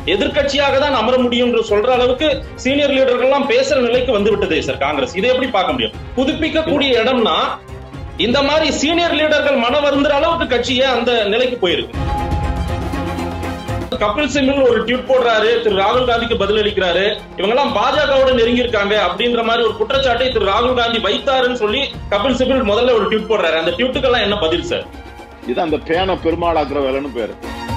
எதிர்க்கட்சியாக தான் அமர முடியும் என்று சொல்ற அளவுக்கு சீனியர் லீடர்கள் எல்லாம் பேசுற நிலைக்கு வந்து விட்டதே சார் காங்கிரஸ் இதை எப்படி பார்க்க முடியும் புதுப்பிக்கக்கூடிய இடம்னா இந்த மாதிரி சீனியர் லீடர்கள் மன வருந்துற அளவுக்கு கட்சியே அந்த நிலைக்கு போயிருக்கு கபில் சிமில் ஒரு ட்வீட் போடுறாரு திரு ராகுல் காந்திக்கு பதில் அளிக்கிறாரு இவங்க எல்லாம் பாஜகவோட நெருங்கி இருக்காங்க அப்படின்ற மாதிரி ஒரு குற்றச்சாட்டை திரு ராகுல் காந்தி வைத்தாருன்னு சொல்லி கபில் சிமில் முதல்ல ஒரு ட்வீட் போடுறாரு அந்த ட்வீட்டுக்கெல்லாம் என்ன பதில் சார் இது அந்த பேனை பெருமாளாக்குற வேலைன்னு பேரு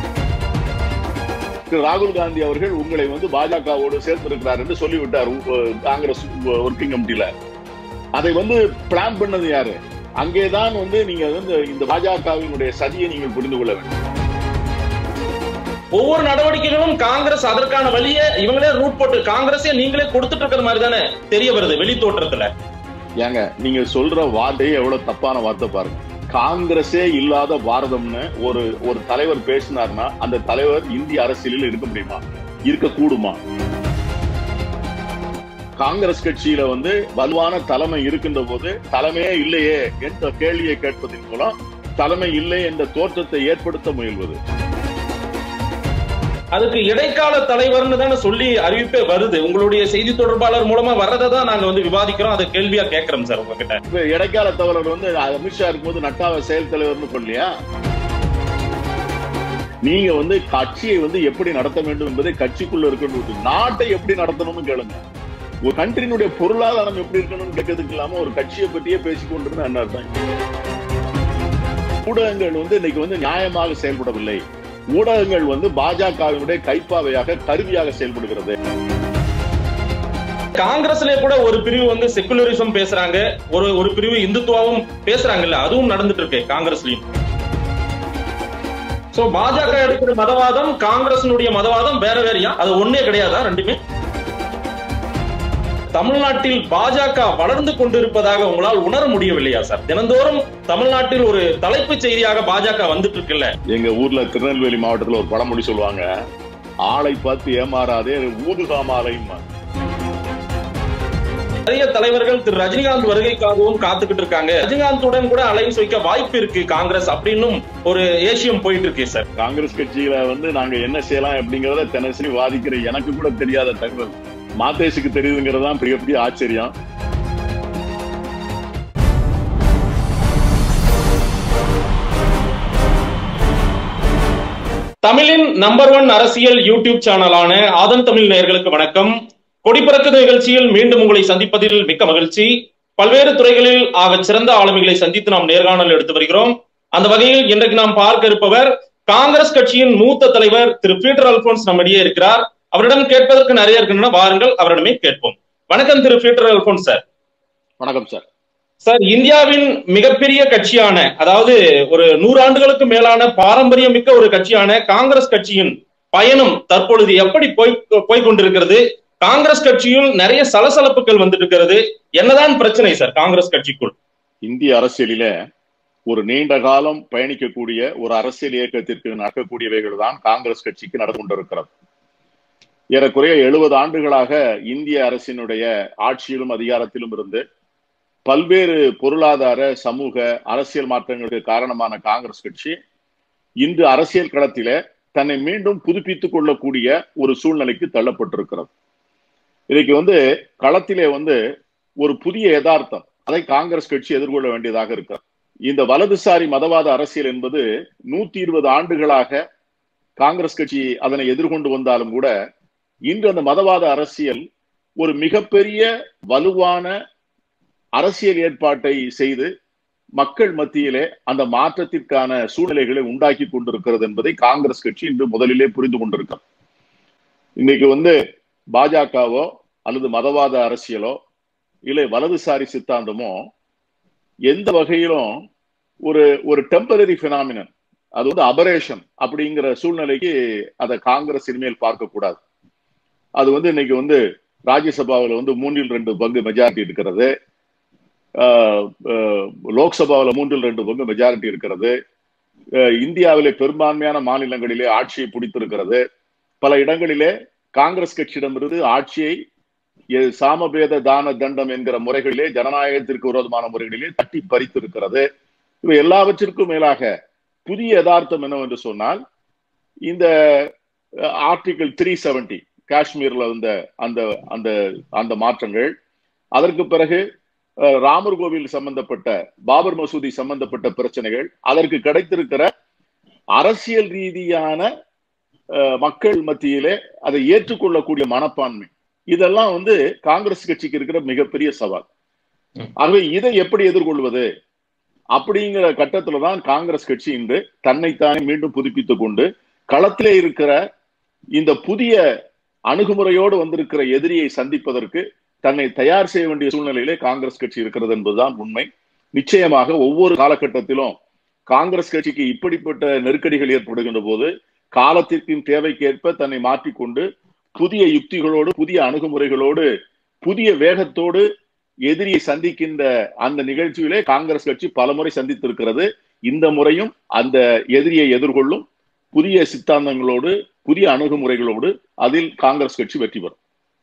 திரு ராகுல் காந்தி அவர்கள் உங்களை வந்து பாஜகவோடு சேர்த்திருக்கிறார் என்று சொல்லிவிட்டார் உ- காங்கிரஸ் ஒர்க்கிங் கமிட்டியில அதை வந்து பிளான் பண்ணது யாரு அங்கேதான் வந்து நீங்க வந்து இந்த பாஜகவினுடைய சதியை நீங்கள் புரிந்து கொள்ள வேண்டும் ஒவ்வொரு நடவடிக்கைகளும் காங்கிரஸ் அதற்கான வழியை இவங்களே ரூட் போட்டு காங்கிரஸே நீங்களே கொடுத்துட்டு இருக்கிற மாதிரி தானே தெரிய வருது வெளி தோற்றத்துல ஏங்க நீங்க சொல்ற வார்த்தையே எவ்வளவு தப்பான வார்த்தை பாருங்க காங்கிரஸே இல்லாத பாரதம்னு ஒரு ஒரு தலைவர் பேசினார்னா அந்த தலைவர் இந்திய அரசியலில் இருக்க முடியுமா இருக்க கூடுமா காங்கிரஸ் கட்சியில வந்து வலுவான தலைமை இருக்கின்ற போது தலைமையே இல்லையே என்ற கேள்வியை கேட்பதன் மூலம் தலைமை இல்லை என்ற தோற்றத்தை ஏற்படுத்த முயல்வது அதுக்கு இடைக்கால தலைவர்னு தானே சொல்லி அறிவிப்பே வருது உங்களுடைய செய்தி தொடர்பாளர் மூலமா வர்றதை தான் நாங்க வந்து விவாதிக்கிறோம் அதை கேள்வியா கேட்கிறோம் சார் உங்ககிட்ட இப்ப இடைக்கால தலைவர் வந்து அமித்ஷா இருக்கும்போது நட்டாவை செயல் தலைவர்னு சொல்லியா நீங்க வந்து கட்சியை வந்து எப்படி நடத்த வேண்டும் என்பதை கட்சிக்குள்ள இருக்கணும் நாட்டை எப்படி நடத்தணும்னு கேளுங்க ஒரு கண்ட்ரியினுடைய பொருளாதாரம் எப்படி இருக்கணும்னு கேட்கறதுக்கு இல்லாம ஒரு கட்சியை பற்றியே பேசிக் கொண்டிருந்தா என்ன அர்த்தம் ஊடகங்கள் வந்து இன்னைக்கு வந்து நியாயமாக செயல்படவில்லை ஊடகங்கள் வந்து பாஜகவினுடைய கைப்பாவையாக கருவியாக செயல்படுகிறது காங்கிரஸ்ல கூட ஒரு பிரிவு வந்து செகுலரிசம் பேசுறாங்க ஒரு ஒரு பிரிவு இந்துத்துவாவும் பேசுறாங்கல்ல அதுவும் நடந்துட்டு இருக்கு காங்கிரஸ்லயும் சோ பாஜக எடுக்கிற மதவாதம் காங்கிரசினுடைய மதவாதம் வேற வேறையா அது ஒண்ணே கிடையாதா ரெண்டுமே தமிழ்நாட்டில் பாஜக வளர்ந்து கொண்டிருப்பதாக உங்களால் உணர முடியவில்லையா சார் தினந்தோறும் தமிழ்நாட்டில் ஒரு தலைப்புச் செய்தியாக பாஜக வந்துட்டு இருக்குல்ல எங்க ஊர்ல திருநெல்வேலி மாவட்டத்துல ஒரு பழமொழி சொல்லுவாங்க ஆளை பார்த்து ஏமாறாதே ஊதுகாமாலையும் நிறைய தலைவர்கள் திரு ரஜினிகாந்த் வருகைக்காகவும் காத்துக்கிட்டு இருக்காங்க ரஜினிகாந்துடன் கூட அலைன்ஸ் வைக்க வாய்ப்பு இருக்கு காங்கிரஸ் அப்படின்னும் ஒரு ஏசியம் போயிட்டு இருக்கு சார் காங்கிரஸ் கட்சியில வந்து நாங்க என்ன செய்யலாம் அப்படிங்கறத தினசரி வாதிக்கிற எனக்கு கூட தெரியாத தகவல் மாதேஷுக்கு தெரியுதுங்கிறது தான் பெரிய பெரிய ஆச்சரியம் தமிழின் நம்பர் ஒன் அரசியல் யூடியூப் சேனலான ஆதன் தமிழ் நேயர்களுக்கு வணக்கம் கொடிப்பறக்குது நிகழ்ச்சியில் மீண்டும் உங்களை சந்திப்பதில் மிக்க மகிழ்ச்சி பல்வேறு துறைகளில் ஆகச் சிறந்த ஆளுமைகளை சந்தித்து நாம் நேர்காணல் எடுத்து வருகிறோம் அந்த வகையில் இன்றைக்கு நாம் பார்க்க இருப்பவர் காங்கிரஸ் கட்சியின் மூத்த தலைவர் திரு பீட்டர் அல்போன்ஸ் நம்மிடையே இருக்கிறார் அவரிடம் கேட்பதற்கு நிறைய இருக்கின்றன வாருங்கள் அவரிடமே கேட்போம் வணக்கம் திரு பீட்டர் அல்போன்ஸ் சார் வணக்கம் சார் சார் இந்தியாவின் மிகப்பெரிய கட்சியான அதாவது ஒரு நூறு ஆண்டுகளுக்கு மேலான பாரம்பரியமிக்க ஒரு கட்சியான காங்கிரஸ் கட்சியின் பயணம் தற்பொழுது எப்படி போய் போய் கொண்டிருக்கிறது காங்கிரஸ் கட்சியில் நிறைய சலசலப்புகள் வந்துட்டு இருக்கிறது என்னதான் பிரச்சனை சார் காங்கிரஸ் கட்சிக்குள் இந்திய அரசியலில ஒரு நீண்ட காலம் பயணிக்கக்கூடிய ஒரு அரசியல் இயக்கத்திற்கு நடக்கக்கூடியவைகள் தான் காங்கிரஸ் கட்சிக்கு நடந்து கொண்டிருக்கிறது ஏறக்குறைய எழுபது ஆண்டுகளாக இந்திய அரசினுடைய ஆட்சியிலும் அதிகாரத்திலும் இருந்து பல்வேறு பொருளாதார சமூக அரசியல் மாற்றங்களுக்கு காரணமான காங்கிரஸ் கட்சி இன்று அரசியல் களத்தில தன்னை மீண்டும் புதுப்பித்துக் கொள்ளக்கூடிய ஒரு சூழ்நிலைக்கு தள்ளப்பட்டிருக்கிறது இன்னைக்கு வந்து களத்திலே வந்து ஒரு புதிய யதார்த்தம் அதை காங்கிரஸ் கட்சி எதிர்கொள்ள வேண்டியதாக இருக்கிறது இந்த வலதுசாரி மதவாத அரசியல் என்பது நூத்தி இருபது ஆண்டுகளாக காங்கிரஸ் கட்சி அதனை எதிர்கொண்டு வந்தாலும் கூட இன்று அந்த மதவாத அரசியல் ஒரு மிகப்பெரிய வலுவான அரசியல் ஏற்பாட்டை செய்து மக்கள் மத்தியிலே அந்த மாற்றத்திற்கான சூழ்நிலைகளை உண்டாக்கி கொண்டிருக்கிறது என்பதை காங்கிரஸ் கட்சி இன்று முதலிலே புரிந்து கொண்டிருக்கிறது இன்னைக்கு வந்து பாஜகவோ அல்லது மதவாத அரசியலோ இல்லை வலதுசாரி சித்தாந்தமோ எந்த வகையிலும் ஒரு ஒரு டெம்பரரி பினாமினன் அது வந்து அபரேஷன் அப்படிங்கிற சூழ்நிலைக்கு அதை காங்கிரஸ் இனிமேல் பார்க்க கூடாது அது வந்து இன்னைக்கு வந்து ராஜ்யசபாவில் வந்து மூன்றில் ரெண்டு பங்கு மெஜாரிட்டி இருக்கிறது லோக்சபாவில் மூன்றில் ரெண்டு பங்கு மெஜாரிட்டி இருக்கிறது இந்தியாவிலே பெரும்பான்மையான மாநிலங்களிலே ஆட்சியை பிடித்திருக்கிறது பல இடங்களிலே காங்கிரஸ் கட்சியிடமிருந்து ஆட்சியை சாமபேத தான தண்டம் என்கிற முறைகளிலே ஜனநாயகத்திற்கு விரோதமான முறைகளிலே தட்டி பறித்திருக்கிறது இவை எல்லாவற்றிற்கும் மேலாக புதிய யதார்த்தம் என்னவென்று சொன்னால் இந்த ஆர்டிகிள் த்ரீ செவன்டி காஷ்மீர்ல வந்த அந்த அந்த அந்த மாற்றங்கள் அதற்கு பிறகு அஹ், ராமர் கோவில் சம்பந்தப்பட்ட பாபர் மசூதி சம்பந்தப்பட்ட பிரச்சனைகள் அதற்கு கிடைத்திருக்கிற அரசியல் ரீதியான அஹ், மக்கள் மத்தியிலே அதை ஏற்றுக்கொள்ளக்கூடிய மனப்பான்மை இதெல்லாம் வந்து காங்கிரஸ் கட்சிக்கு இருக்கிற மிகப்பெரிய சவால் ம். ஆகவே இதை எப்படி எதிர்கொள்வது அப்படிங்கிற கட்டத்துல தான் காங்கிரஸ் கட்சி இன்று தன்னைத்தானே மீண்டும் புதுப்பித்துக் கொண்டு களத்திலே இருக்கிற இந்த புதிய அணுகுமுறையோடு வந்திருக்கிற எதிரியை சந்திப்பதற்கு தன்னை தயார் செய்ய வேண்டிய சூழ்நிலையிலே காங்கிரஸ் கட்சி இருக்கிறது என்பதுதான் உண்மை நிச்சயமாக ஒவ்வொரு காலகட்டத்திலும் காங்கிரஸ் கட்சிக்கு இப்படிப்பட்ட நெருக்கடிகள் ஏற்படுகின்ற போது காலத்திற்கும் தேவைக்கேற்ப தன்னை மாற்றிக்கொண்டு புதிய யுக்திகளோடு புதிய அணுகுமுறைகளோடு புதிய வேகத்தோடு எதிரியை சந்திக்கின்ற அந்த நிகழ்ச்சியிலே காங்கிரஸ் கட்சி பலமுறை சந்தித்திருக்கிறது இந்த முறையும் அந்த எதிரியை எதிர்கொள்ளும் புதிய சித்தாந்தங்களோடு புதிய அணுகுமுறைகளோடு அதில் காங்கிரஸ் கட்சி வெற்றி பெறும்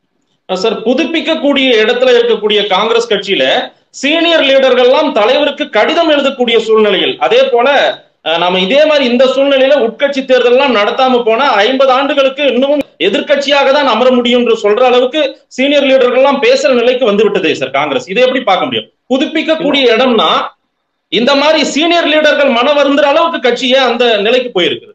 சார் புதுப்பிக்கக்கூடிய இடத்துல இருக்கக்கூடிய காங்கிரஸ் கட்சியில சீனியர் லீடர்கள்லாம் தலைவருக்கு கடிதம் எழுதக்கூடிய சூழ்நிலைகள் அதே போல அஹ், நாம இதே மாதிரி இந்த சூழ்நிலையில உட்கட்சி தேர்தல்லாம் நடத்தாம போனா ஐம்பது ஆண்டுகளுக்கு இன்னமும் எதிர்க்கட்சியாக தான் அமர முடியும் என்று சொல்ற அளவுக்கு சீனியர் லீடர்கள்லாம் பேசுற நிலைக்கு வந்து விட்டதே சார் காங்கிரஸ் இதை எப்படி பார்க்க முடியும் புதுப்பிக்கக்கூடிய இடம்னா இந்த மாதிரி சீனியர் லீடர்கள் மன வருந்துற அளவுக்கு கட்சியே அந்த நிலைக்கு போயிருக்கிறது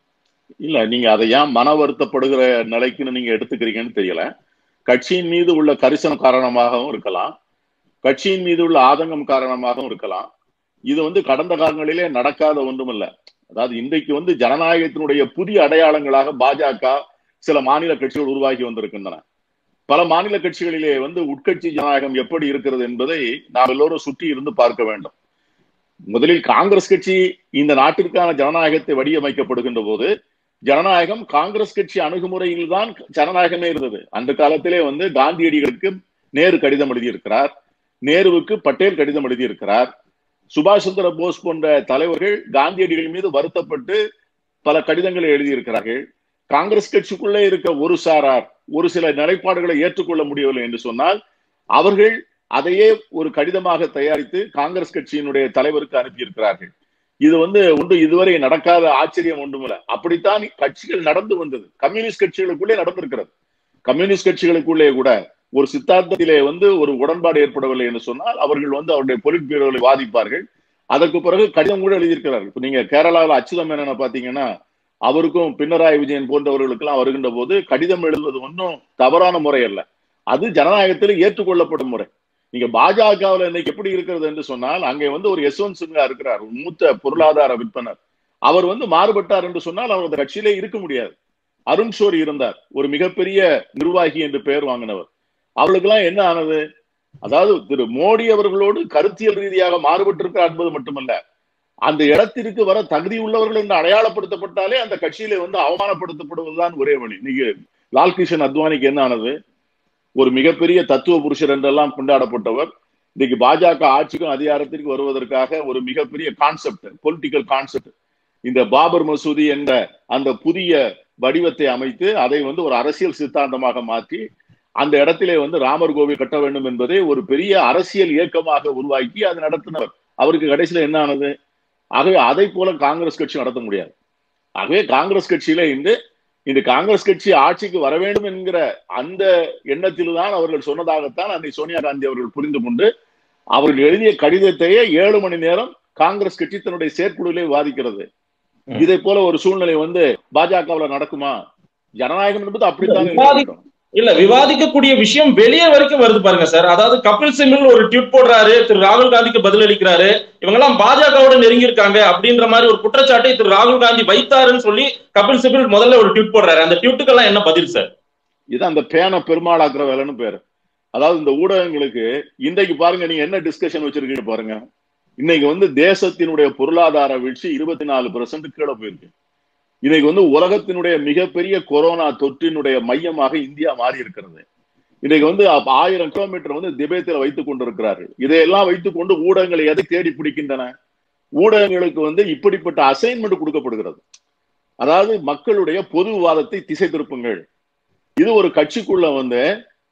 இல்ல நீங்க அதை ஏன் மன வருத்தப்படுகிற நிலைக்குன்னு நீங்க எடுத்துக்கிறீங்கன்னு தெரியல கட்சியின் மீது உள்ள கரிசனம் காரணமாகவும் இருக்கலாம் கட்சியின் மீது உள்ள ஆதங்கம் காரணமாகவும் இருக்கலாம் இது வந்து கடந்த காலங்களிலே நடக்காத ஒன்றுமில்ல அதாவது இன்றைக்கு வந்து ஜனநாயகத்தினுடைய புதிய அடையாளங்களாக பாஜக சில மாநில கட்சிகள் உருவாகி வந்திருக்கின்றன பல மாநில கட்சிகளிலே வந்து உட்கட்சி ஜனநாயகம் எப்படி இருக்கிறது என்பதை நாம் எல்லோரும் சுற்றி இருந்து பார்க்க வேண்டும் முதலில் காங்கிரஸ் கட்சி இந்த நாட்டிற்கான ஜனநாயகத்தை வடிவமைக்கப்படுகின்ற போது ஜனநாயகம் காங்கிரஸ் கட்சி அணுகுமுறையில் தான் ஜனநாயகமே இருந்தது அந்த காலத்திலே வந்து காந்தியடிகளுக்கு நேரு கடிதம் எழுதியிருக்கிறார் நேருவுக்கு பட்டேல் கடிதம் எழுதியிருக்கிறார் சுபாஷ் சந்திர போஸ் போன்ற தலைவர்கள் காந்தியடிகள் மீது வருத்தப்பட்டு பல கடிதங்களை எழுதியிருக்கிறார்கள் காங்கிரஸ் கட்சிக்குள்ளே இருக்க ஒரு சாரார் ஒரு சில நிலைப்பாடுகளை ஏற்றுக்கொள்ள முடியவில்லை என்று சொன்னால் அவர்கள் அதையே ஒரு கடிதமாக தயாரித்து காங்கிரஸ் கட்சியினுடைய தலைவருக்கு அனுப்பியிருக்கிறார்கள் இது வந்து ஒன்று இதுவரை நடக்காத ஆச்சரியம் ஒன்றுமில்ல அப்படித்தான் கட்சிகள் நடந்து வந்தது கம்யூனிஸ்ட் கட்சிகளுக்குள்ளே நடந்திருக்கிறது கம்யூனிஸ்ட் கட்சிகளுக்குள்ளே கூட ஒரு சித்தாந்தத்திலே வந்து ஒரு உடன்பாடு ஏற்படவில்லை என்று சொன்னால் அவர்கள் வந்து அவருடைய பொலிட் பீரோவை வாதிப்பார்கள் அதற்கு பிறகு கடிதம் கூட எழுதியிருக்கிறார்கள் இப்ப நீங்க கேரளாவில் அச்சுதம் என்னென்ன பாத்தீங்கன்னா அவருக்கும் பினராயி விஜயன் போன்றவர்களுக்கெல்லாம் வருகின்ற போது கடிதம் எழுதுவது ஒன்றும் தவறான முறை அல்ல அது ஜனநாயகத்தில் ஏற்றுக்கொள்ளப்படும் முறை நீங்க பாஜகவில் இன்னைக்கு எப்படி இருக்கிறது என்று சொன்னால் அங்கே வந்து ஒரு யஸ்வந்த் சின்ஹா இருக்கிறார் ஒரு மூத்த பொருளாதார விற்பனர் அவர் வந்து மாறுபட்டார் என்று சொன்னால் அவர் அந்த கட்சியிலே இருக்க முடியாது அருண் ஷோரி இருந்தார் ஒரு மிகப்பெரிய நிர்வாகி என்று பெயர் வாங்கினவர் அவளுக்கெல்லாம் என்ன ஆனது அதாவது திரு மோடி அவர்களோடு கருத்தியல் ரீதியாக மாறுபட்டிருக்கிறார் என்பது மட்டுமல்ல அந்த இடத்திற்கு வர தகுதி உள்ளவர்கள் என்று அடையாளப்படுத்தப்பட்டாலே அந்த கட்சியிலே வந்து அவமானப்படுத்தப்படுவதுதான் ஒரே வழி நீங்க லால்கிஷன் அத்வானிக்கு என்ன ஆனது ஒரு மிகப்பெரிய தத்துவ புருஷர் என்றெல்லாம் கொண்டாடப்பட்டவர் இன்னைக்கு பாஜக ஆட்சிக்கும் அதிகாரத்திற்கு வருவதற்காக ஒரு மிகப்பெரிய கான்செப்ட் பொலிட்டிக்கல் கான்செப்ட் இந்த பாபர் மசூதி என்ற அந்த புதிய வடிவத்தை அமைத்து அதை வந்து ஒரு அரசியல் சித்தாந்தமாக மாற்றி அந்த இடத்திலே வந்து ராமர் கோவில் கட்ட வேண்டும் என்பதை ஒரு பெரிய அரசியல் இயக்கமாக உருவாக்கி அது நடத்தினவர் அவருக்கு கடைசியில என்ன ஆனது ஆகவே அதை போல காங்கிரஸ் கட்சி நடத்த முடியாது ஆகவே காங்கிரஸ் கட்சியில இன்று இந்த காங்கிரஸ் கட்சி ஆட்சிக்கு வர வேண்டும் என்கிற அந்த எண்ணத்தில்தான் அவர்கள் சொன்னதாகத்தான் அன்னை சோனியா காந்தி அவர்கள் புரிந்து கொண்டு அவர்கள் எழுதிய கடிதத்தையே ஏழு மணி நேரம் காங்கிரஸ் கட்சி தன்னுடைய செயற்குழுவிலே வாதிக்கிறது இதை போல ஒரு சூழ்நிலை வந்து பாஜகவில் நடக்குமா ஜனநாயகம் என்பது அப்படித்தான் இல்ல விவாதிக்கக்கூடிய விஷயம் வெளியே வரைக்கும் வருது பாருங்க சார் அதாவது கபில் சிமில் ஒரு ட்வீட் போடுறாரு திரு ராகுல் காந்திக்கு பதில் அளிக்கிறாரு இவங்க எல்லாம் பாஜகவோட நெருங்கி இருக்காங்க அப்படின்ற மாதிரி ஒரு குற்றச்சாட்டை திரு ராகுல் காந்தி வைத்தாருன்னு சொல்லி கபில் சிமில் முதல்ல ஒரு ட்வீட் போடுறாரு அந்த ட்வீட்டுக்கெல்லாம் என்ன பதில் சார் இது அந்த பேனை பெருமாளாக்குற வேலைன்னு பேரு அதாவது இந்த ஊடகங்களுக்கு இன்றைக்கு பாருங்க நீங்க என்ன டிஸ்கஷன் வச்சிருக்கீங்க பாருங்க இன்னைக்கு வந்து தேசத்தினுடைய பொருளாதார வீழ்ச்சி இருபத்தி நாலு பெர்சன்ட் கீழே போயிருக்கு இன்னைக்கு வந்து உலகத்தினுடைய மிகப்பெரிய கொரோனா தொற்றினுடைய மையமாக இந்தியா மாறி இருக்கிறது இன்னைக்கு வந்து ஆயிரம் கிலோமீட்டர் வந்து திபேத்தில் வைத்துக் கொண்டிருக்கிறார்கள் இதையெல்லாம் வைத்துக் கொண்டு ஊடகங்களை எதை தேடி பிடிக்கின்றன ஊடகங்களுக்கு வந்து இப்படிப்பட்ட அசைன்மெண்ட் கொடுக்கப்படுகிறது அதாவது மக்களுடைய பொது விவாதத்தை திசை திருப்புங்கள் இது ஒரு கட்சிக்குள்ள வந்து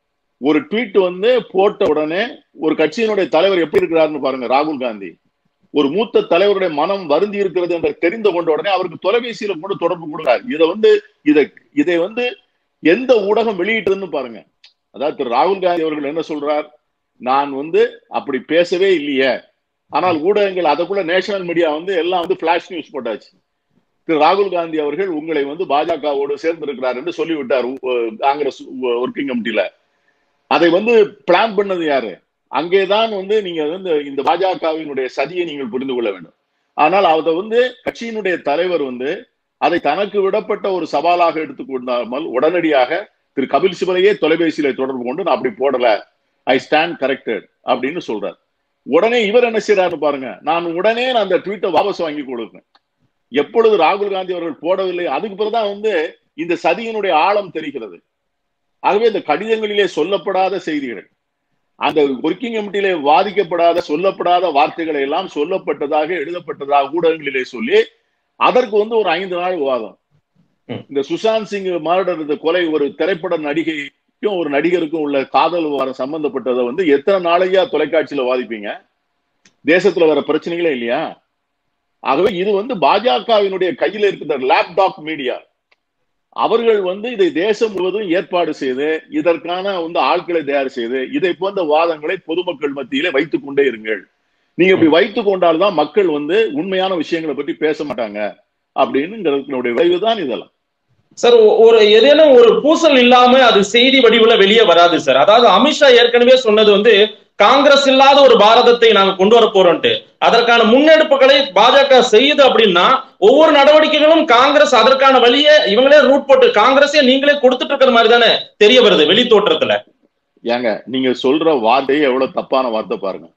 ஒரு ட்வீட் வந்து போட்ட உடனே ஒரு கட்சியினுடைய தலைவர் எப்படி இருக்கிறாருன்னு பாருங்க ராகுல் காந்தி ஒரு மூத்த தலைவருடைய மனம் வருந்தி இருக்கிறது என்று தெரிந்து கொண்ட உடனே அவருக்கு தொலைபேசியில கொண்டு தொடர்பு கொடுக்கிறார் இதை வந்து இதை இதை வந்து எந்த ஊடகம் வெளியிட்டதுன்னு பாருங்க அதாவது திரு ராகுல் காந்தி அவர்கள் என்ன சொல்றார் நான் வந்து அப்படி பேசவே இல்லையே ஆனால் ஊடகங்கள் அதற்குள்ள நேஷனல் மீடியா வந்து எல்லாம் வந்து பிளாஷ் நியூஸ் போட்டாச்சு திரு ராகுல் காந்தி அவர்கள் உங்களை வந்து பாஜகவோடு சேர்ந்திருக்கிறார் என்று சொல்லிவிட்டார் உ- காங்கிரஸ் ஒர்க்கிங் கமிட்டியில அதை வந்து பிளான் பண்ணது யாரு அங்கேதான் வந்து நீங்க வந்து இந்த பாஜகவினுடைய சதியை நீங்கள் புரிந்து கொள்ள வேண்டும் ஆனால் அதை வந்து கட்சியினுடைய தலைவர் வந்து அதை தனக்கு விடப்பட்ட ஒரு சவாலாக எடுத்துக்கொண்டாமல் உடனடியாக திரு கபில் சிபலையே தொலைபேசியில தொடர்பு கொண்டு நான் அப்படி போடல ஐ ஸ்டாண்ட் கரெக்டட் அப்படின்னு சொல்றார் உடனே இவர் என்ன செய்யறாரு பாருங்க நான் உடனே நான் அந்த ட்வீட்டை வாபஸ் வாங்கி கொடுப்பேன் எப்பொழுது ராகுல் காந்தி அவர்கள் போடவில்லை அதுக்கு பிறகுதான் வந்து இந்த சதியினுடைய ஆழம் தெரிகிறது ஆகவே இந்த கடிதங்களிலே சொல்லப்படாத செய்திகள் அந்த ஒர்க்கிங் கமிட்டியிலே வாதிக்கப்படாத சொல்லப்படாத வார்த்தைகளை எல்லாம் சொல்லப்பட்டதாக எழுதப்பட்டதாக ஊடகங்களிலே சொல்லி அதற்கு வந்து ஒரு ஐந்து நாள் விவாதம் ம். இந்த சுஷாந்த் சிங் மர்டர் இந்த கொலை ஒரு திரைப்பட நடிகைக்கும் ஒரு நடிகருக்கும் உள்ள காதல் விவகாரம் சம்பந்தப்பட்டதை வந்து எத்தனை நாளையா தொலைக்காட்சியில வாதிப்பீங்க தேசத்துல வர பிரச்சனைகளே இல்லையா ஆகவே இது வந்து பாஜகவினுடைய கையில் இருக்கிற லேப்டாப் மீடியா அவர்கள் வந்து இதை தேசம் முழுவதும் ஏற்பாடு செய்து இதற்கான வந்து ஆட்களை தயார் செய்து இதை போன்ற வாதங்களை பொதுமக்கள் மத்தியிலே வைத்துக் கொண்டே இருங்கள் நீங்க இப்படி வைத்துக் கொண்டால்தான் மக்கள் வந்து உண்மையான விஷயங்களை பற்றி பேச மாட்டாங்க அப்படின்னுங்கிறதுனுடைய விளைவுதான் இதெல்லாம் சார் ஒ- ஒரு ஏதேனும் ஒரு பூசல் இல்லாம அது செய்தி வடிவுல வெளியே வராது சார் அதாவது அமித்ஷா ஏற்கனவே சொன்னது வந்து காங்கிரஸ் இல்லாத ஒரு பாரதத்தை நாங்க கொண்டு வர போறோம்ட்டு அதற்கான முன்னெடுப்புகளை பாஜக செய்யுது அப்படின்னா ஒவ்வொரு நடவடிக்கைகளும் காங்கிரஸ் அதற்கான வழியை இவங்களே ரூட் போட்டு காங்கிரஸே நீங்களே கொடுத்துட்டு இருக்கிற மாதிரி தானே தெரிய வருது வெளி தோற்றத்துல ஏங்க நீங்க சொல்ற வார்த்தையே எவ்வளவு தப்பான வார்த்தை பாருங்க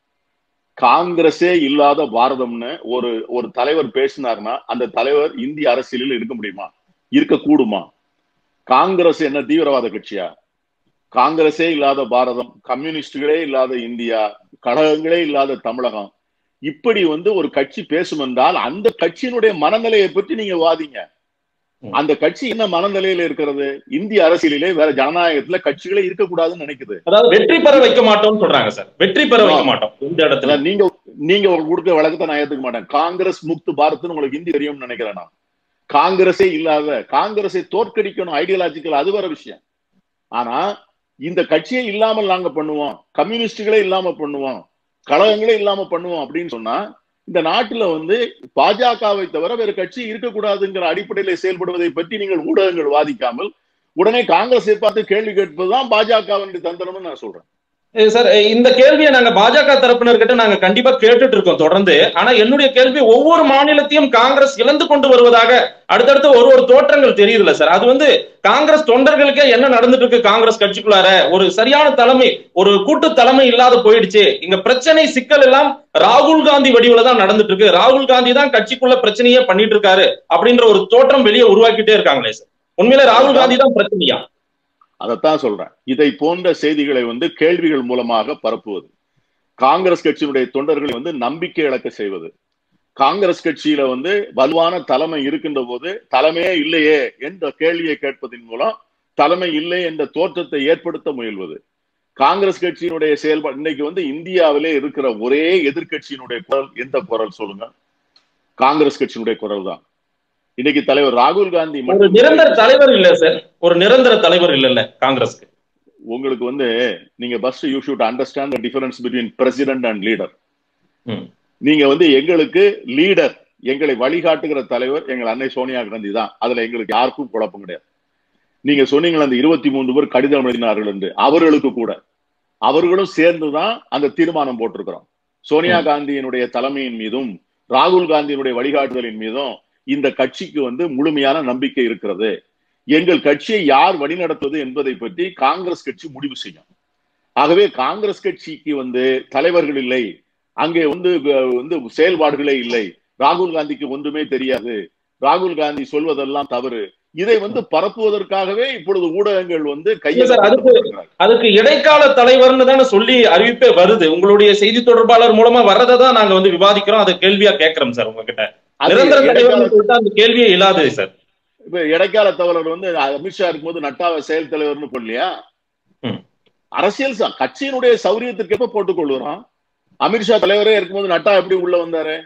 காங்கிரஸே இல்லாத பாரதம்னு ஒரு ஒரு தலைவர் பேசினார்னா அந்த தலைவர் இந்திய அரசியலில் இருக்க முடியுமா இருக்க கூடுமா காங்கிரஸ் என்ன தீவிரவாத கட்சியா காங்கிரஸே இல்லாத பாரதம் கம்யூனிஸ்டுகளே இல்லாத இந்தியா கழகங்களே இல்லாத தமிழகம் இப்படி வந்து ஒரு கட்சி பேசும் என்றால் அந்த கட்சியினுடைய மனநிலையை பற்றி நீங்க வாதிங்க ம். அந்த கட்சி என்ன மனநிலையில இருக்கிறது இந்திய அரசியலிலே வேற ஜனநாயகத்துல கட்சிகளே இருக்கக்கூடாதுன்னு நினைக்குது அதாவது வெற்றி பெற வைக்க மாட்டோம்னு சொல்றாங்க சார் வெற்றி பெற வைக்க மாட்டோம் இந்த இடத்துல அதான் நீங்க நீங்க உங்களுக்கு கொடுக்க வழக்கத்தை நான் ஏத்துக்க மாட்டேன் காங்கிரஸ் முக்து பாரத்னு உங்களுக்கு ஹிந்தி தெரியும்னு நினைக்கிறேன் நான் காங்கிரஸே இல்லாத காங்கிரஸை தோற்கடிக்கணும் ஐடியாலஜிக்கல் அது வேற விஷயம் ஆனா இந்த கட்சியே இல்லாமல் நாங்க பண்ணுவோம் கம்யூனிஸ்டுகளே இல்லாம பண்ணுவோம் கழகங்களே இல்லாம பண்ணுவோம் அப்படின்னு சொன்னா இந்த நாட்டுல வந்து பாஜகவை தவிர வேற கட்சி இருக்கக்கூடாதுங்கிற அடிப்படையில செயல்படுவதை பற்றி நீங்கள் ஊடகங்கள் வாதிக்காமல் உடனே காங்கிரஸை பார்த்து கேள்வி கேட்பதுதான் பாஜகவினுடைய தந்திரம்னு நான் சொல்றேன் ஏ, சார் ஏ, இந்த கேள்வியை நாங்க பாஜக தரப்பினர்கிட்ட நாங்க கண்டிப்பா கேட்டுட்டு இருக்கோம் தொடர்ந்து ஆனா என்னுடைய கேள்வி ஒவ்வொரு மாநிலத்தையும் காங்கிரஸ் இழந்து கொண்டு வருவதாக அடுத்தடுத்து ஒரு ஒரு தோற்றங்கள் தெரியுதுல்ல சார் அது வந்து காங்கிரஸ் தொண்டர்களுக்கே என்ன நடந்துட்டு இருக்கு காங்கிரஸ் கட்சிக்குள்ளார ஒரு சரியான தலைமை ஒரு கூட்டு தலைமை இல்லாத போயிடுச்சு இங்க பிரச்சனை சிக்கல் எல்லாம் ராகுல் காந்தி வடிவுல தான் நடந்துட்டு இருக்கு ராகுல் காந்தி தான் கட்சிக்குள்ள பிரச்சனையே பண்ணிட்டு இருக்காரு அப்படின்ற ஒரு தோற்றம் வெளியே உருவாக்கிட்டே இருக்காங்களே சார் உண்மையில ராகுல் காந்தி தான் பிரச்சனையா அதைத்தான் சொல்றேன் இதை போன்ற செய்திகளை வந்து கேள்விகள் மூலமாக பரப்புவது காங்கிரஸ் கட்சியினுடைய தொண்டர்களை வந்து நம்பிக்கை இழக்க செய்வது காங்கிரஸ் கட்சியில வந்து வலுவான தலைமை இருக்கின்ற போது தலைமையே இல்லையே என்ற கேள்வியை கேட்பதன் மூலம் தலைமை இல்லை என்ற தோற்றத்தை ஏற்படுத்த முயல்வது காங்கிரஸ் கட்சியினுடைய செயல்பாடு இன்னைக்கு வந்து இந்தியாவிலே இருக்கிற ஒரே எதிர்க்கட்சியினுடைய குரல் எந்த குரல் சொல்லுங்க காங்கிரஸ் கட்சியினுடைய குரல் தான் இன்னைக்கு தலைவர் ராகுல் காந்தி ஒரு மட்டும் நிரந்தர தலைவர் இல்ல சார் ஒரு நிரந்தர தலைவர் இல்லல்ல காங்கிரஸ்க்கு உங்களுக்கு வந்து நீங்க first you should understand the difference between president and leader hmm. நீங்க வந்து எங்களுக்கு லீடர் எங்களை வழிகாட்டுகிற தலைவர் எங்கள் அன்னை சோனியா காந்தி தான் அதுல எங்களுக்கு யாருக்கும் குழப்பம் கிடையாது நீங்க சொன்னீங்களா அந்த இருபத்தி மூன்று பேர் கடிதம் எழுதினார்கள் என்று அவர்களுக்கு கூட அவர்களும் சேர்ந்துதான் அந்த தீர்மானம் போட்டிருக்கிறோம் சோனியா காந்தியினுடைய தலைமையின் மீதும் ராகுல் காந்தியினுடைய வழிகாட்டுதலின் மீதும் இந்த கட்சிக்கு வந்து முழுமையான நம்பிக்கை இருக்கிறது எங்கள் கட்சியை யார் வழிநடத்துவது என்பதை பற்றி காங்கிரஸ் கட்சி முடிவு செய்யும் ஆகவே காங்கிரஸ் கட்சிக்கு வந்து தலைவர்கள் இல்லை அங்கே வந்து அஹ், வந்து செயல்பாடுகளே இல்லை ராகுல் காந்திக்கு ஒன்றுமே தெரியாது ராகுல் காந்தி சொல்வதெல்லாம் தவறு இதை வந்து பரப்புவதற்காகவே இப்பொழுது ஊடகங்கள் வந்து கையில் சார், அதுக்கு- அதுக்கு இடைக்கால தலைவர்னு தானே சொல்லி அறிவிப்பே வருது உங்களுடைய செய்தி தொடர்பாளர் மூலமா வர்றதை தான் நாங்க வந்து விவாதிக்கிறோம் அதை கேள்வியா கேட்கிறோம் சார் உங்ககிட்ட அது நிரந்தர இடைக்கால- தலைவர்னு சொல்லிட்டு அந்த கேள்வியே இல்லாது சார் இப்ப இடைக்கால தலைவர் வந்து அமித்ஷா இருக்கும்போது நட்டாவை செயல் தலைவர்னு போடலையா ம். அரசியல் ச- கட்சியினுடைய சௌரியத்துக்கு எப்ப போட்டுக் கொள்ளுறோம் அமித்ஷா தலைவரே இருக்கும்போது நட்டா எப்படி உள்ள வந்தாரு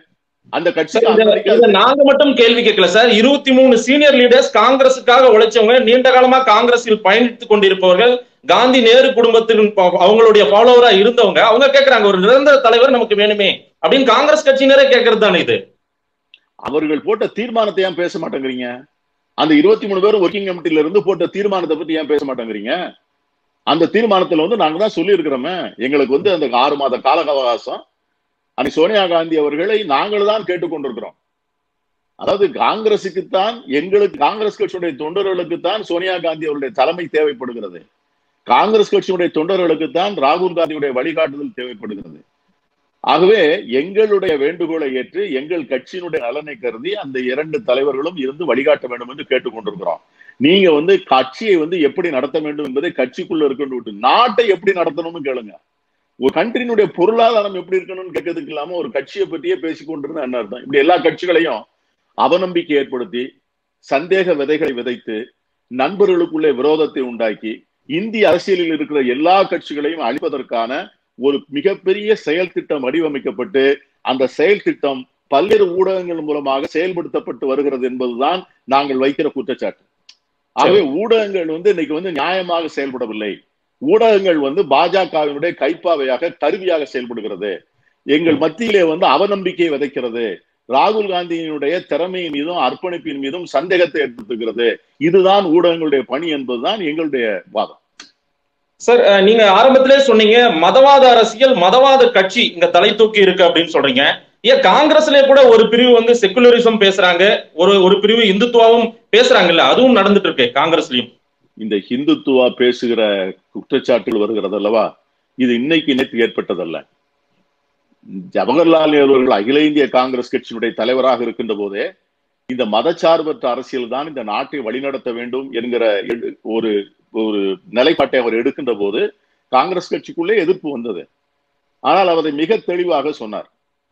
அந்த சார், கட்சிக்கு இத- அமெரிக்கா இத நாங்க மட்டும் கேள்வி கேட்கல சார் இருபத்தி மூணு சீனியர் லீடர்ஸ் காங்கிரசுக்காக உழைச்சவங்க நீண்ட காலமா காங்கிரஸில் பயணித்துக் கொண்டிருப்பவர்கள் காந்தி நேரு குடும்பத்தின் ப- அவங்களுடைய ஃபாலோவரா இருந்தவங்க அவங்க கேக்குறாங்க ஒரு நிரந்தர தலைவர் நமக்கு வேணுமே அப்படின்னு காங்கிரஸ் கட்சியினரே கேட்கறது தானே இது அவர்கள் போட்ட தீர்மானத்தை ஏன் பேச மாட்டேங்கிறீங்க அந்த இருபத்தி மூணு பேரும் ஒர்க்கிங் கமிட்டில இருந்து போட்ட தீர்மானத்தை பத்தி ஏன் பேச மாட்டேங்கிறீங்க அந்த தீர்மானத்துல வந்து நாங்க தான் சொல்லி இருக்கிறோமே எங்களுக்கு வந்து அந்த ஆறு மாத கால அவகாசம் அன்னைக்கு சோனியா காந்தி அவர்களை நாங்கள் தான் கேட்டுக்கொண்டிருக்கிறோம் அதாவது காங்கிரசுக்குத்தான் எங்களுக்கு காங்கிரஸ் கட்சியுடைய தொண்டர்களுக்குத்தான் சோனியா காந்தி அவருடைய தலைமை தேவைப்படுகிறது காங்கிரஸ் கட்சியுடைய தொண்டர்களுக்குத்தான் ராகுல் காந்தியுடைய வழிகாட்டுதல் தேவைப்படுகிறது ஆகவே எங்களுடைய வேண்டுகோளை ஏற்று எங்கள் கட்சியினுடைய நலனை கருதி அந்த இரண்டு தலைவர்களும் இருந்து வழிகாட்ட வேண்டும் என்று கேட்டுக்கொண்டிருக்கிறோம் நீங்க வந்து கட்சியை வந்து எப்படி நடத்த வேண்டும் என்பதை கட்சிக்குள்ள இருக்கணும் விட்டு நாட்டை எப்படி நடத்தணும்னு கேளுங்க ஒரு கண்ட்ரியினுடைய பொருளாதாரம் எப்படி இருக்கணும்னு கேட்கறதுக்கு இல்லாம ஒரு கட்சியை பற்றியே பேசிக்கொண்டிருந்தா என்ன அர்த்தம் இப்படி எல்லா கட்சிகளையும் அவநம்பிக்கை ஏற்படுத்தி சந்தேக விதைகளை விதைத்து நண்பர்களுக்குள்ளே விரோதத்தை உண்டாக்கி இந்திய அரசியலில் இருக்கிற எல்லா கட்சிகளையும் அழிப்பதற்கான ஒரு மிகப்பெரிய செயல் திட்டம் வடிவமைக்கப்பட்டு அந்த செயல் திட்டம் பல்வேறு ஊடகங்கள் மூலமாக செயல்படுத்தப்பட்டு வருகிறது என்பதுதான் நாங்கள் வைக்கிற குற்றச்சாட்டு ஆகவே ஊடகங்கள் வந்து இன்னைக்கு வந்து நியாயமாக செயல்படவில்லை ஊடகங்கள் வந்து பாஜகவினுடைய கைப்பாவையாக கருவியாக செயல்படுகிறது எங்கள் மத்தியிலே வந்து அவநம்பிக்கை விதைக்கிறது ராகுல் காந்தியினுடைய திறமையின் மீதும் அர்ப்பணிப்பின் மீதும் சந்தேகத்தை ஏற்படுத்துகிறது இதுதான் ஊடகங்களுடைய பணி என்பதுதான் எங்களுடைய வாதம் சார் அஹ், நீங்க ஆரம்பத்திலே சொன்னீங்க மதவாத அரசியல் மதவாத கட்சி இங்க தலை தூக்கி இருக்கு அப்படின்னு சொல்றீங்க ஏன் காங்கிரஸ்லயே கூட ஒரு பிரிவு வந்து செக்குலரிசம் பேசுறாங்க ஒரு ஒரு பிரிவு இந்துத்துவாவும் பேசுறாங்கல்ல அதுவும் நடந்துட்டு இருக்கு காங்கிரஸ்லயும் இந்த ஹிந்துத்துவா பேசுகிற குற்றச்சாட்டுகள் வருகிறது அல்லவா இது இன்னைக்கு நேற்று ஏற்பட்டதல்ல ஜவஹர்லால் நேரு அவர்கள் அகில இந்திய காங்கிரஸ் கட்சியினுடைய தலைவராக இருக்கின்ற போதே இந்த மதச்சார்பற்ற அரசியல் தான் இந்த நாட்டை வழிநடத்த வேண்டும் என்கிற எடு- ஒரு ஒரு நிலைப்பாட்டை அவர் எடுக்கின்ற போது காங்கிரஸ் கட்சிக்குள்ளே எதிர்ப்பு வந்தது ஆனால் அவர் அதை மிக தெளிவாக சொன்னார்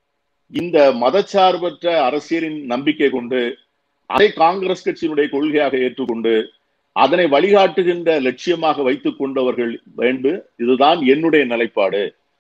இந்த மதச்சார்பற்ற அரசியலின் நம்பிக்கை கொண்டு அதை காங்கிரஸ் கட்சியினுடைய கொள்கையாக ஏற்றுக்கொண்டு அதனை வழிகாட்டுகின்ற லட்சியமாக வைத்துக் கொண்டவர்கள் வேண்டு இதுதான் என்னுடைய நிலைப்பாடு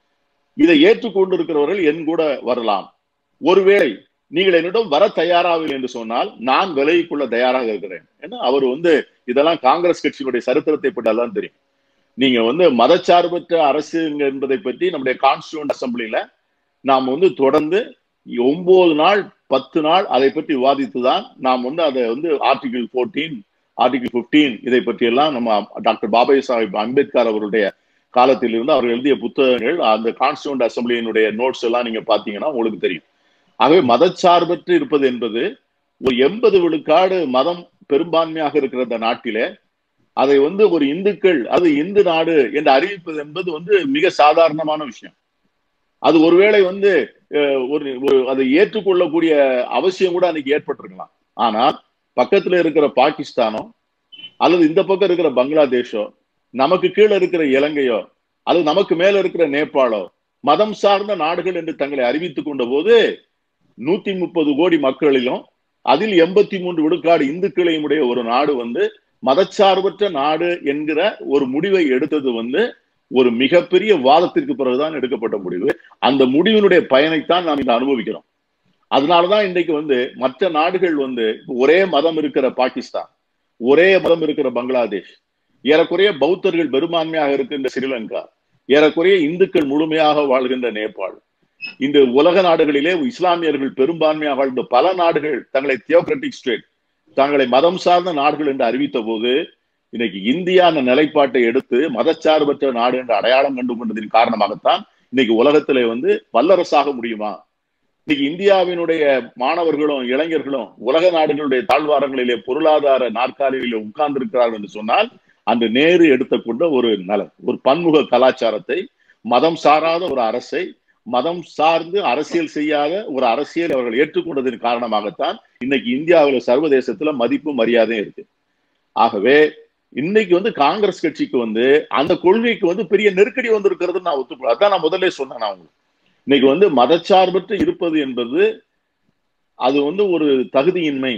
இதை ஏற்றுக்கொண்டிருக்கிறவர்கள் என் கூட வரலாம் ஒருவேளை நீங்கள் என்னிடம் வர தயாராகவில்லை என்று சொன்னால் நான் விலகிக் கொள்ள தயாராக இருக்கிறேன் ஏன்னா அவர் வந்து இதெல்லாம் காங்கிரஸ் கட்சியினுடைய சரித்திரத்தை பற்றி எல்லாம் தெரியும் நீங்க வந்து மதச்சார்பற்ற அரசு என்பதை பற்றி நம்முடைய கான்ஸ்டியூண்ட் அசம்பிளில நாம் வந்து தொடர்ந்து ஒன்பது நாள் பத்து நாள் அதை பற்றி விவாதித்துதான் நாம் வந்து அதை வந்து ஆர்டிகிள் ஃபோர்டீன் ஆர்டிகிள் 15 இதை பற்றி எல்லாம் நம்ம டாக்டர் பாபா சாஹிப் அம்பேத்கர் அவருடைய காலத்தில் இருந்து அவர் எழுதிய புத்தகங்கள் அந்த கான்ஸ்டியூண்ட் அசம்பிளியினுடைய நோட்ஸ் எல்லாம் நீங்க பாத்தீங்கன்னா உங்களுக்கு தெரியும் ஆகவே மதச்சார்பற்று இருப்பது என்பது ஒரு எண்பது விழுக்காடு மதம் பெரும்பான்மையாக இருக்கிற இந்த நாட்டிலே அதை வந்து ஒரு இந்துக்கள் அது இந்து நாடு என்று அறிவிப்பது என்பது வந்து மிக சாதாரணமான விஷயம் அது ஒருவேளை வந்து அஹ், ஒரு ஒரு அதை ஏற்றுக்கொள்ளக்கூடிய அவசியம் கூட அன்னைக்கு ஏற்பட்டிருக்கலாம் ஆனால் பக்கத்துல இருக்கிற பாகிஸ்தானோ அல்லது இந்த பக்கம் இருக்கிற பங்களாதேஷோ நமக்கு கீழே இருக்கிற இலங்கையோ அல்லது நமக்கு மேல இருக்கிற நேபாளோ மதம் சார்ந்த நாடுகள் என்று தங்களை அறிவித்துக் கொண்ட போது நூத்தி முப்பது கோடி மக்களிலும் அதில் எண்பத்தி மூன்று விழுக்காடு இந்துக்களையும் உடைய ஒரு நாடு வந்து மதச்சார்பற்ற நாடு என்கிற ஒரு முடிவை எடுத்தது வந்து ஒரு மிகப்பெரிய வாதத்திற்கு பிறகுதான் எடுக்கப்பட்ட முடிவு அந்த முடிவினுடைய பயனைத்தான் நாம் இங்க அனுபவிக்கிறோம் அதனாலதான் இன்றைக்கு வந்து மற்ற நாடுகள் வந்து ஒரே மதம் இருக்கிற பாகிஸ்தான் ஒரே மதம் இருக்கிற பங்களாதேஷ் ஏறக்குறைய பௌத்தர்கள் பெரும்பான்மையாக இருக்கின்ற ஸ்ரீலங்கா ஏறக்குறைய இந்துக்கள் முழுமையாக வாழ்கின்ற நேபாள் இந்த உலக நாடுகளிலே இஸ்லாமியர்கள் பெரும்பான்மையாக வாழ்ந்த பல நாடுகள் தங்களை தியோக்ரட்டிக் ஸ்டேட் தங்களை மதம் சார்ந்த நாடுகள் என்று அறிவித்த போது இன்னைக்கு இந்தியா அந்த நிலைப்பாட்டை எடுத்து மதச்சார்பற்ற நாடு என்ற அடையாளம் கண்டு கொண்டதின் காரணமாகத்தான் இன்னைக்கு உலகத்திலே வந்து வல்லரசாக முடியுமா இன்னைக்கு இந்தியாவினுடைய மாணவர்களும் இளைஞர்களும் உலக நாடுகளுடைய தாழ்வாரங்களிலே பொருளாதார நாற்காலிகளிலே உட்கார்ந்திருக்கிறார்கள் என்று சொன்னால் அந்த நேரு எடுத்துக்கொண்ட ஒரு நலன் ஒரு பன்முக கலாச்சாரத்தை மதம் சாராத ஒரு அரசை மதம் சார்ந்து அரசியல் செய்யாத ஒரு அரசியல் அவர்கள் ஏற்றுக்கொண்டதன் காரணமாகத்தான் இன்னைக்கு இந்தியாவுல சர்வதேசத்துல மதிப்பு மரியாதையும் இருக்கு ஆகவே இன்னைக்கு வந்து காங்கிரஸ் கட்சிக்கு வந்து அந்த கொள்கைக்கு வந்து பெரிய நெருக்கடி வந்திருக்கிறது நான் ஒத்துக்கொள்ள அதான் நான் முதல்ல சொன்னேன் நான் உங்களுக்கு இன்னைக்கு வந்து மதச்சார்பற்று இருப்பது என்பது அது வந்து ஒரு தகுதியின்மை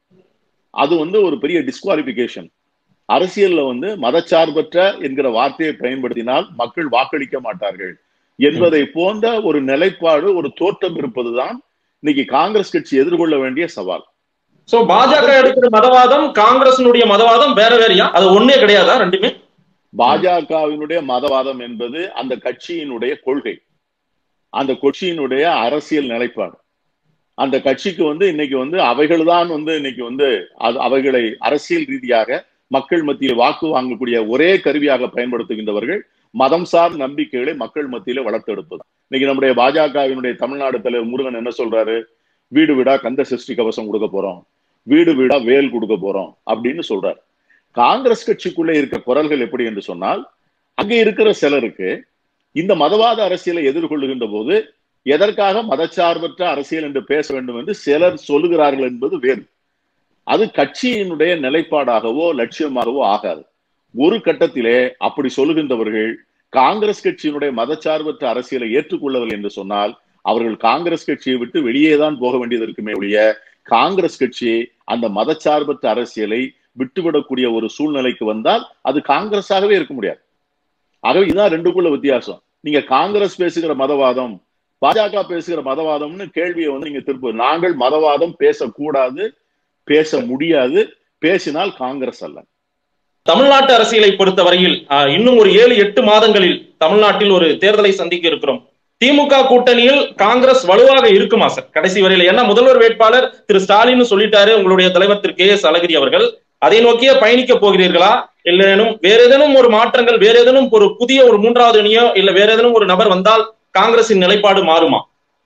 அது வந்து ஒரு பெரிய டிஸ்குவாலிபிகேஷன் அரசியல்ல வந்து மதச்சார்பற்ற என்கிற வார்த்தையை பயன்படுத்தினால் மக்கள் வாக்களிக்க மாட்டார்கள் என்பதை போன்ற ஒரு நிலைப்பாடு ஒரு தோற்றம் இருப்பதுதான் இன்னைக்கு காங்கிரஸ் கட்சி எதிர்கொள்ள வேண்டிய சவால் சோ பாஜக எடுக்கிற மதவாதம் காங்கிரசினுடைய மதவாதம் வேற வேறையா அது ஒண்ணே கிடையாதா ரெண்டுமே பாஜகவினுடைய மதவாதம் என்பது அந்த கட்சியினுடைய கொள்கை அந்த கட்சியினுடைய அரசியல் நிலைப்பாடு அந்த கட்சிக்கு வந்து இன்னைக்கு வந்து அவைகள் தான் வந்து இன்னைக்கு வந்து அது அவைகளை அரசியல் ரீதியாக மக்கள் மத்தியில் வாக்கு வாங்கக்கூடிய ஒரே கருவியாக பயன்படுத்துகின்றவர்கள் மதம் சார் நம்பிக்கைகளை மக்கள் மத்தியில வளர்த்தெடுப்பது இன்னைக்கு நம்முடைய பாஜகவினுடைய தமிழ்நாடு தலைவர் முருகன் என்ன சொல்றாரு வீடு வீடா கந்த சஷ்டி கவசம் கொடுக்க போறோம் வீடு வீடா வேல் கொடுக்க போறோம் அப்படின்னு சொல்றாரு காங்கிரஸ் கட்சிக்குள்ளே இருக்க குரல்கள் எப்படி என்று சொன்னால் அங்க இருக்கிற சிலருக்கு இந்த மதவாத அரசியலை எதிர்கொள்ளுகின்ற போது எதற்காக மதச்சார்பற்ற அரசியல் என்று பேச வேண்டும் என்று சிலர் சொல்லுகிறார்கள் என்பது வேறு அது கட்சியினுடைய நிலைப்பாடாகவோ லட்சியமாகவோ ஆகாது ஒரு கட்டத்திலே அப்படி சொல்லுகின்றவர்கள் காங்கிரஸ் கட்சியினுடைய மதச்சார்பற்ற அரசியலை ஏற்றுக்கொள்ளவில்லை என்று சொன்னால் அவர்கள் காங்கிரஸ் கட்சியை விட்டு வெளியே தான் போக வேண்டியது இருக்குமே ஒழிய காங்கிரஸ் கட்சி அந்த மதச்சார்பற்ற அரசியலை விட்டுவிடக்கூடிய ஒரு சூழ்நிலைக்கு வந்தால் அது காங்கிரஸாகவே இருக்க முடியாது ஆகவே இதுதான் ரெண்டுக்குள்ள வித்தியாசம் நீங்க காங்கிரஸ் பேசுகிற மதவாதம் பாஜக பேசுகிற மதவாதம்னு கேள்வியை வந்து நீங்க திருப்ப நாங்கள் மதவாதம் பேசக்கூடாது பேச முடியாது பேசினால் காங்கிரஸ் அல்ல தமிழ்நாட்டு அரசியலை பொறுத்தவரையில் ஆஹ், இன்னும் ஒரு ஏழு எட்டு மாதங்களில் தமிழ்நாட்டில் ஒரு தேர்தலை சந்திக்க இருக்கிறோம் திமுக கூட்டணியில் காங்கிரஸ் வலுவாக இருக்குமா சார் கடைசி வரையில ஏன்னா முதல்வர் வேட்பாளர் திரு ஸ்டாலின் சொல்லிட்டாரு உங்களுடைய தலைவர் திரு கே எஸ் அழகிரி அவர்கள் அதை நோக்கியே பயணிக்க போகிறீர்களா இல்லைனும் வேற ஏதேனும் ஒரு மாற்றங்கள் வேற ஏதேனும் ஒரு புதிய ஒரு மூன்றாவது அணியோ இல்ல வேற ஏதேனும் ஒரு நபர் வந்தால் காங்கிரசின் நிலைப்பாடு மாறுமா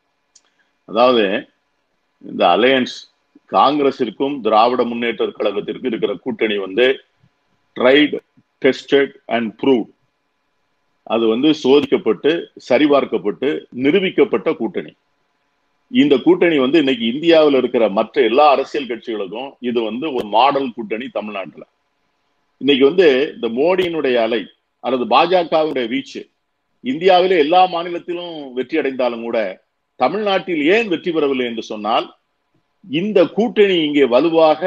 அதாவது இந்த அலையன்ஸ் காங்கிரசிற்கும் திராவிட முன்னேற்ற கழகத்திற்கும் இருக்கிற கூட்டணி வந்து ட்ரைடு டெஸ்டட் அண்ட் ப்ரூவ் அது வந்து சோதிக்கப்பட்டு சரிபார்க்கப்பட்டு நிரூபிக்கப்பட்ட கூட்டணி இந்த கூட்டணி வந்து இன்னைக்கு இந்தியாவில் இருக்கிற மற்ற எல்லா அரசியல் கட்சிகளுக்கும் இது வந்து ஒரு மாடல் கூட்டணி தமிழ்நாட்டுல இன்னைக்கு வந்து இந்த மோடியினுடைய அலை அல்லது பாஜகவுடைய வீச்சு இந்தியாவிலே எல்லா மாநிலத்திலும் வெற்றி அடைந்தாலும் கூட தமிழ்நாட்டில் ஏன் வெற்றி பெறவில்லை என்று சொன்னால் இந்த கூட்டணி இங்கே வலுவாக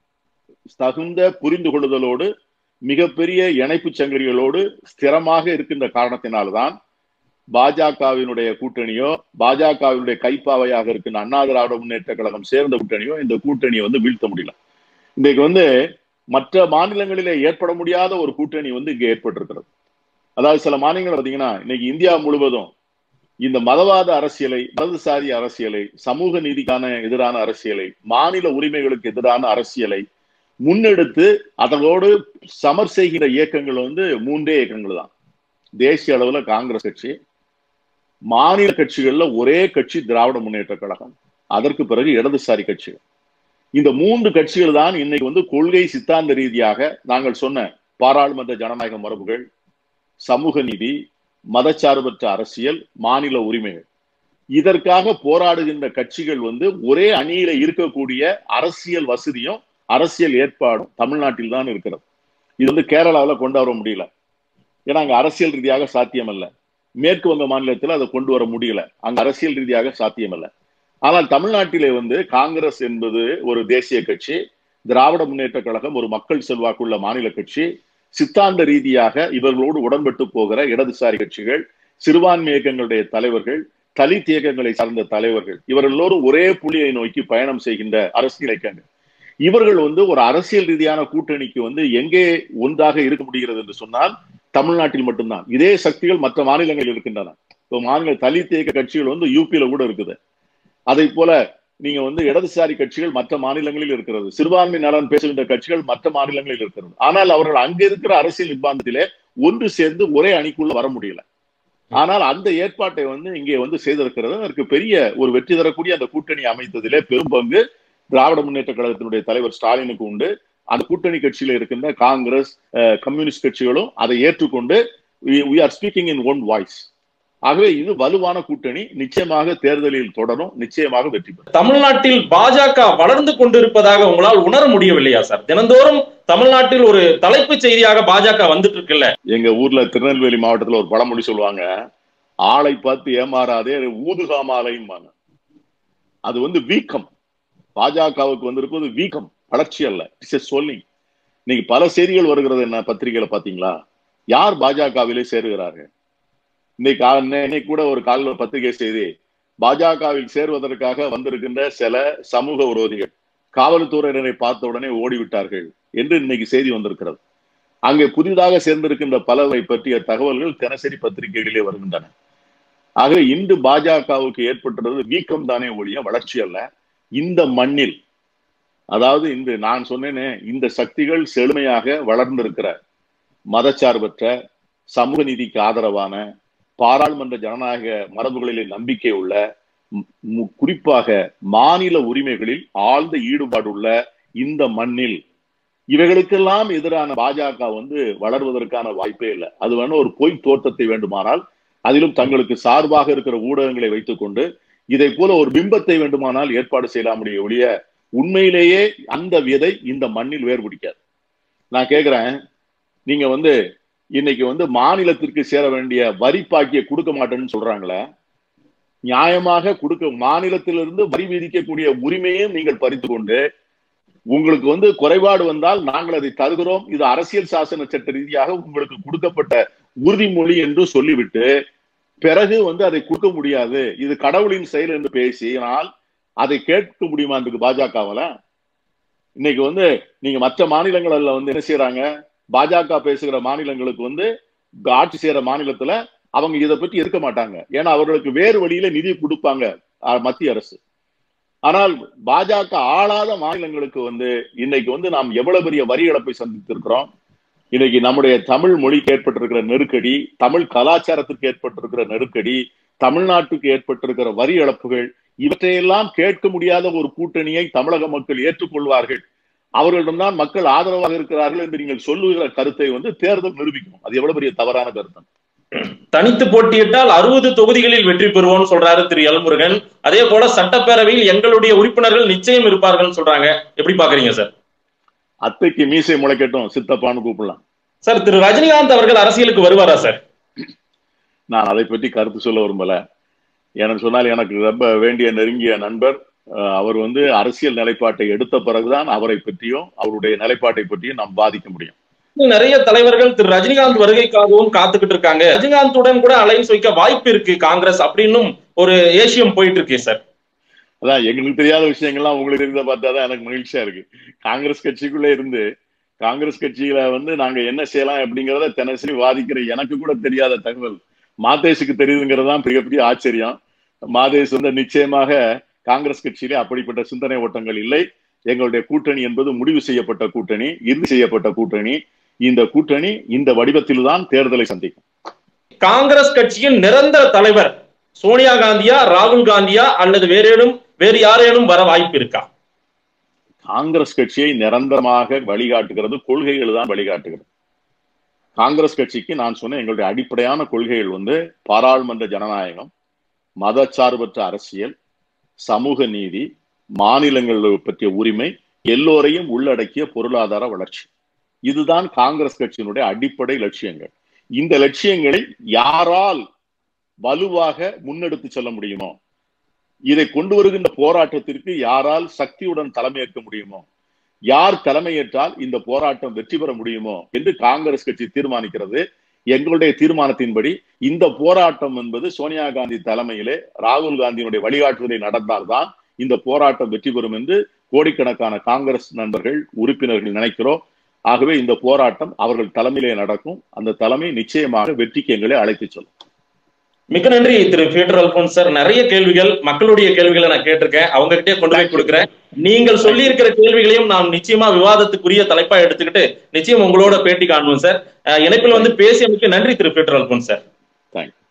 தகுந்த புரிந்து கொள்ளுதலோடு மிகப்பெரிய இணைப்பு சங்கிலிகளோடு ஸ்திரமாக இருக்கின்ற காரணத்தினால்தான் பாஜகவினுடைய கூட்டணியோ பாஜகவினுடைய கைப்பாவையாக இருக்கின்ற அண்ணா திராவிட முன்னேற்ற கழகம் சேர்ந்த கூட்டணியோ இந்த கூட்டணியை வந்து வீழ்த்த முடியல இன்றைக்கு வந்து மற்ற மாநிலங்களிலே ஏற்பட முடியாத ஒரு கூட்டணி வந்து இங்கே ஏற்பட்டிருக்கிறது அதாவது சில மாநிலங்கள் பார்த்தீங்கன்னா இன்னைக்கு இந்தியா முழுவதும் இந்த மதவாத அரசியலை மதசாரி அரசியலை சமூக நீதிக்கான எதிரான அரசியலை மாநில உரிமைகளுக்கு எதிரான அரசியலை முன்னெடுத்து அதனோடு சமர் செய்கிற இயக்கங்கள் வந்து மூன்றே இயக்கங்கள் தான் தேசிய அளவுல காங்கிரஸ் கட்சி மாநில கட்சிகள்ல ஒரே கட்சி திராவிட முன்னேற்ற கழகம் அதற்கு பிறகு இடதுசாரி கட்சிகள் இந்த மூன்று கட்சிகள் தான் இன்னைக்கு வந்து கொள்கை சித்தாந்த ரீதியாக நாங்கள் சொன்ன பாராளுமன்ற ஜனநாயக மரபுகள் சமூக நீதி மதச்சார்பற்ற அரசியல் மாநில உரிமைகள் இதற்காக போராடுகின்ற கட்சிகள் வந்து ஒரே அணியில இருக்கக்கூடிய அரசியல் வசதியும் அரசியல் ஏற்பாடும் தமிழ்நாட்டில் தான் இருக்கிறது இது வந்து கேரளாவில் கொண்டு வர முடியல ஏன்னா அங்க அரசியல் ரீதியாக சாத்தியம் அல்ல மேற்கு வங்க மாநிலத்தில் அதை கொண்டு வர முடியல அங்க அரசியல் ரீதியாக சாத்தியம் அல்ல ஆனால் தமிழ்நாட்டிலே வந்து காங்கிரஸ் என்பது ஒரு தேசிய கட்சி திராவிட முன்னேற்ற கழகம் ஒரு மக்கள் செல்வாக்குள்ள மாநில கட்சி சித்தாந்த ரீதியாக இவர்களோடு உடன்பட்டு போகிற இடதுசாரி கட்சிகள் சிறுபான்மை இயக்கங்களுடைய தலைவர்கள் தலித் இயக்கங்களை சார்ந்த தலைவர்கள் இவர்கள் எல்லோரும் ஒரே புள்ளியை நோக்கி பயணம் செய்கின்ற அரசியல் இயக்கங்கள் இவர்கள் வந்து ஒரு அரசியல் ரீதியான கூட்டணிக்கு வந்து எங்கே ஒன்றாக இருக்க முடிகிறது என்று சொன்னால் தமிழ்நாட்டில் மட்டும்தான் இதே சக்திகள் மற்ற மாநிலங்களில் இருக்கின்றன இப்போ மாநில தலித் இயக்க கட்சிகள் வந்து யூபியில கூட இருக்குது அதை போல நீங்க வந்து இடதுசாரி கட்சிகள் மற்ற மாநிலங்களில் இருக்கிறது சிறுபான்மை நலன் பேசுகின்ற கட்சிகள் மற்ற மாநிலங்களில் இருக்கிறது ஆனால் அவர்கள் அங்க இருக்கிற அரசியல் நிர்பந்தத்திலே ஒன்று சேர்ந்து ஒரே அணிக்குள்ள வர முடியல ஆனால் அந்த ஏற்பாட்டை வந்து இங்கே வந்து செய்திருக்கிறது அதற்கு பெரிய ஒரு வெற்றி தரக்கூடிய அந்த கூட்டணி அமைத்ததிலே பெரும் பங்கு திராவிட முன்னேற்ற கழகத்தினுடைய தலைவர் ஸ்டாலினுக்கு உண்டு அந்த கூட்டணி கட்சியில இருக்கின்ற காங்கிரஸ் கம்யூனிஸ்ட் கட்சிகளும் அதை ஏற்றுக்கொண்டு we are speaking in one voice ஆகவே இது வலுவான கூட்டணி நிச்சயமாக தேர்தலில் தொடரும் நிச்சயமாக வெற்றி பெறும் தமிழ்நாட்டில் பாஜக வளர்ந்து கொண்டிருப்பதாக உங்களால் உணர முடியவில்லையா சார் தினந்தோறும் தமிழ்நாட்டில் ஒரு தலைப்பு செய்தியாக பாஜக வந்துட்டு இருக்குல்ல எங்க ஊர்ல திருநெல்வேலி மாவட்டத்துல ஒரு பழமொழி சொல்லுவாங்க ஆளை பார்த்து ஏமாறாதே ஊதுகாமாலைம்பாங்க அது வந்து வீக்கம் பாஜகவுக்கு வந்திருப்பது வீக்கம் வளர்ச்சி அல்ல இட்ஸ் சொல்லி இன்னைக்கு பல செய்திகள் வருகிறது என்ன பத்திரிகையில பாத்தீங்களா யார் பாஜகவிலே சேருகிறார்கள் இன்னைக்கு இன்னைக்கு கூட ஒரு காலையில் பத்திரிகை செய்தி பாஜகவில் சேர்வதற்காக வந்திருக்கின்ற சில சமூக விரோதிகள் காவல்துறையினரை பார்த்த உடனே ஓடிவிட்டார்கள் என்று இன்னைக்கு செய்தி வந்திருக்கிறது அங்கே புதிதாக சேர்ந்திருக்கின்ற பலரை பற்றிய தகவல்கள் தினசரி பத்திரிகைகளிலே வருகின்றன ஆக இன்று பாஜகவுக்கு ஏற்பட்டுள்ளது வீக்கம் தானே ஒழிய வளர்ச்சி அல்ல இந்த மண்ணில் அதாவது இந்த நான் சொன்னேனே இந்த சக்திகள் செழுமையாக வளர்ந்திருக்கிற மதச்சார்பற்ற சமூக நீதிக்கு ஆதரவான பாராளுமன்ற ஜனநாயக மரபுகளிலே நம்பிக்கை உள்ள குறிப்பாக மாநில உரிமைகளில் ஆழ்ந்த ஈடுபாடு உள்ள இந்த மண்ணில் இவைகளுக்கெல்லாம் எதிரான பாஜக வந்து வளர்வதற்கான வாய்ப்பே இல்லை அது வேணும் ஒரு பொய் தோற்றத்தை வேண்டுமானால் அதிலும் தங்களுக்கு சார்பாக இருக்கிற ஊடகங்களை வைத்துக்கொண்டு இதை போல ஒரு பிம்பத்தை வேண்டுமானால் ஏற்பாடு செய்யலாமுடைய ஒழிய உண்மையிலேயே அந்த விதை இந்த மண்ணில் வேர் பிடிக்காது நான் கேக்குறேன் நீங்க வந்து இன்னைக்கு வந்து மாநிலத்திற்கு சேர வேண்டிய வரி பாக்கிய கொடுக்க மாட்டேன்னு சொல்றாங்களே நியாயமாக கொடுக்க மாநிலத்திலிருந்து வரி விதிக்கக்கூடிய உரிமையும் நீங்கள் பறித்து கொண்டு உங்களுக்கு வந்து குறைபாடு வந்தால் நாங்கள் அதை தருகிறோம் இது அரசியல் சாசன சட்ட ரீதியாக உங்களுக்கு கொடுக்கப்பட்ட உறுதிமொழி என்று சொல்லிவிட்டு பிறகு வந்து அதை கொடுக்க முடியாது இது கடவுளின் செயல் என்று பேசினால் அதை கேட்க முடியுமா இருக்கு பாஜகவில இன்னைக்கு வந்து நீங்க மற்ற மாநிலங்கள்ல வந்து என்ன செய்யறாங்க பாஜக பேசுகிற மாநிலங்களுக்கு வந்து ஆட்சி செய்யற மாநிலத்துல அவங்க இதை பற்றி இருக்க மாட்டாங்க ஏன்னா அவர்களுக்கு வேறு வழியில நிதி கொடுப்பாங்க மத்திய அரசு ஆனால் பாஜக ஆளாத மாநிலங்களுக்கு வந்து இன்னைக்கு வந்து நாம் எவ்வளவு பெரிய வரி இழப்பை சந்தித்திருக்கிறோம் இன்னைக்கு நம்முடைய தமிழ் மொழிக்கு ஏற்பட்டிருக்கிற நெருக்கடி தமிழ் கலாச்சாரத்திற்கு ஏற்பட்டிருக்கிற நெருக்கடி தமிழ்நாட்டுக்கு ஏற்பட்டிருக்கிற வரி இழப்புகள் இவற்றையெல்லாம் கேட்க முடியாத ஒரு கூட்டணியை தமிழக மக்கள் ஏற்றுக்கொள்வார்கள் அவர்களிடம்தான் மக்கள் ஆதரவாக இருக்கிறார்கள் என்று நீங்கள் சொல்லுகிற கருத்தை வந்து தேர்தல் நிரூபிக்கும் அது எவ்வளவு பெரிய தவறான கருத்து தனித்து போட்டியிட்டால் அறுபது தொகுதிகளில் வெற்றி பெறுவோம்னு சொல்றாரு திரு எல்முருகன் அதே போல சட்டப்பேரவையில் எங்களுடைய உறுப்பினர்கள் நிச்சயம் இருப்பார்கள் சொல்றாங்க எப்படி பாக்குறீங்க சார் அத்தைக்கு மீசை முளைக்கட்டும் சித்தப்பான்னு கூப்பிடலாம் சார் திரு ரஜினிகாந்த் அவர்கள் அரசியலுக்கு வருவாரா சார் நான் அதை பற்றி கருத்து சொல்ல விரும்பல எனக்கு சொன்னால் எனக்கு ரொம்ப வேண்டிய நெருங்கிய நண்பர் அவர் வந்து அரசியல் நிலைப்பாட்டை எடுத்த பிறகுதான் அவரை பற்றியும் அவருடைய நிலைப்பாட்டை பற்றியும் நாம் பாதிக்க முடியும் நிறைய தலைவர்கள் திரு ரஜினிகாந்த் வருகைக்காகவும் காத்துக்கிட்டு இருக்காங்க ரஜினிகாந்துடன் கூட அலைன்ஸ் வைக்க வாய்ப்பு இருக்கு காங்கிரஸ் அப்படின்னும் ஒரு ஏசியம் போயிட்டு இருக்கே சார் அதான் எங்களுக்கு தெரியாத விஷயங்கள்லாம் உங்களுக்கு தெரிஞ்ச பார்த்தாதான் எனக்கு மகிழ்ச்சியா இருக்கு காங்கிரஸ் கட்சிக்குள்ள இருந்து காங்கிரஸ் கட்சியில வந்து நாங்க என்ன செய்யலாம் அப்படிங்கிறத தினசரி வாதிக்கிற எனக்கு கூட தெரியாத தகவல் மாதேஷுக்கு தெரியுதுங்கிறது தான் மிகப்பெரிய ஆச்சரியம் மாதேஷ் வந்து நிச்சயமாக காங்கிரஸ் கட்சியிலே அப்படிப்பட்ட சிந்தனை ஓட்டங்கள் இல்லை எங்களுடைய கூட்டணி என்பது முடிவு செய்யப்பட்ட கூட்டணி இறுதி செய்யப்பட்ட கூட்டணி இந்த கூட்டணி இந்த வடிவத்தில் தான் தேர்தலை சந்திக்கும் காங்கிரஸ் கட்சியின் நிரந்தர தலைவர் சோனியா காந்தியா ராகுல் காந்தியா அல்லது வேறேனும் வேறு யாரேனும் வர வாய்ப்பு இருக்கா காங்கிரஸ் கட்சியை நிரந்தரமாக வழிகாட்டுகிறது கொள்கைகள் தான் வழிகாட்டுகிறது காங்கிரஸ் கட்சிக்கு நான் சொன்ன எங்களுடைய அடிப்படையான கொள்கைகள் வந்து பாராளுமன்ற ஜனநாயகம் மதச்சார்பற்ற அரசியல் சமூக நீதி மாநிலங்கள் பற்றிய உரிமை எல்லோரையும் உள்ளடக்கிய பொருளாதார வளர்ச்சி இதுதான் காங்கிரஸ் கட்சியினுடைய அடிப்படை லட்சியங்கள் இந்த லட்சியங்களை யாரால் வலுவாக முன்னெடுத்து செல்ல முடியுமோ இதை கொண்டு வருகின்ற போராட்டத்திற்கு யாரால் சக்தியுடன் தலைமையேற்க முடியுமோ யார் தலைமையேற்றால் இந்த போராட்டம் வெற்றி பெற முடியுமோ என்று காங்கிரஸ் கட்சி தீர்மானிக்கிறது எங்களுடைய தீர்மானத்தின்படி இந்த போராட்டம் என்பது சோனியா காந்தி தலைமையிலே ராகுல் காந்தியினுடைய வழிகாட்டுதலை நடந்தால்தான் இந்த போராட்டம் வெற்றி பெறும் என்று கோடிக்கணக்கான காங்கிரஸ் நண்பர்கள் உறுப்பினர்கள் நினைக்கிறோம் ஆகவே இந்த போராட்டம் அவர்கள் தலைமையிலே நடக்கும் அந்த தலைமை நிச்சயமாக வெற்றிக்கு எங்களை அழைத்து செல்லும் மிக நன்றி திரு பீட்டர் அல்போன்ஸ் சார் நிறைய கேள்விகள் மக்களுடைய கேள்விகளை நான் கேட்டிருக்கேன் அவங்க கிட்டே கொண்டு போய் கொடுக்குறேன் நீங்கள் சொல்லி இருக்கிற கேள்விகளையும் நாம் நிச்சயமா விவாதத்துக்குரிய தலைப்பா எடுத்துக்கிட்டு நிச்சயம் உங்களோட பேட்டி காணுவோம் சார் இணைப்பில் வந்து பேசியமைக்கு நன்றி திரு பீட்டர் அல்போன்ஸ் சார் தேங்க்யூ